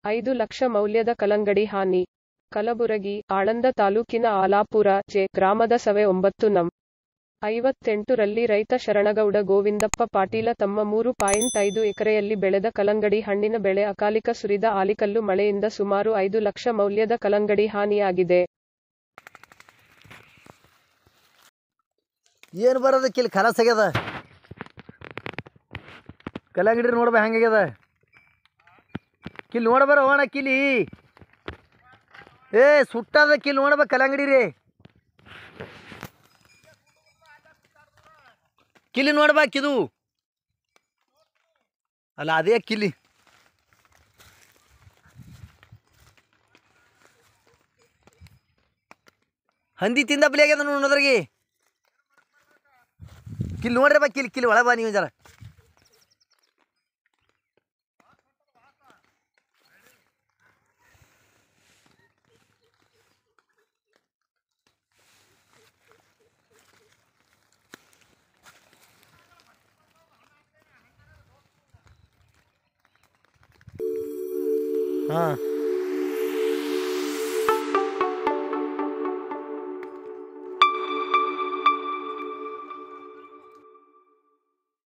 ಐದು ಲಕ್ಷ ಮೌಲ್ಯದ ಕಲ್ಲಂಗಡಿ ಹಾನಿ ಕಲಬುರಗಿ ಆಳಂದ ತಾಲೂಕಿನ ಆಲಾಪುರ ಜೆ ಗ್ರಾಮದ ಸವೆ ಒಂಬತ್ತು ನಂ ಐವತ್ತೆಂಟು ರಲ್ಲಿ ರೈತ ಶರಣಗೌಡ ಗೋವಿಂದಪ್ಪ ಪಾಟೀಲ ತಮ್ಮ ಮೂರು ಪಾಯಿಂಟ್ ಐದು ಎಕರೆಯಲ್ಲಿ ಬೆಳೆದ ಕಲ್ಲಂಗಡಿ ಹಣ್ಣಿನ ಬೆಳೆ ಅಕಾಲಿಕ ಸುರಿದ ಆಲಿಕಲ್ಲು ಮಳೆಯಿಂದ ಸುಮಾರು ಐದು ಲಕ್ಷ ಮೌಲ್ಯದ ಕಲ್ಲಂಗಡಿ ಹಾನಿಯಾಗಿದೆ ಏನು ಬರೋದು ಕಿಲ್ ಕಲಸ್ ಆಗ್ಯದ ಕಲ್ಲಂಗಡಿ ನೋಡ್ಬ ಹೆಂಗಾಗ್ಯದ ಕಿಲ್ ನೋಡ್ಬಾರ ಹೋಣ ಕಿಲಿ ಏ ಸುಟ್ಟದ ಕಿಲ್ ನೋಡ್ಬ ಕಲ್ಲಂಗಡಿ ರೀ ಕಿಲಿ ನೋಡ್ಬೇಕಿದು ಅಲ್ಲ ಅದೇ ಕಿಲಿ ಹಂದಿ ತಿಂದ ಬಲಿ ಆಗ್ಯದ ನೋಡೋದ್ರಿಗೆ ಕಿಲ್ ನೋಡ್ರಿ ಬಾ ಕಿಲ್ ಕಿಲ್ ಒಳಗೆ ಬಾ ನೀವು ಜರ ಹಾಂ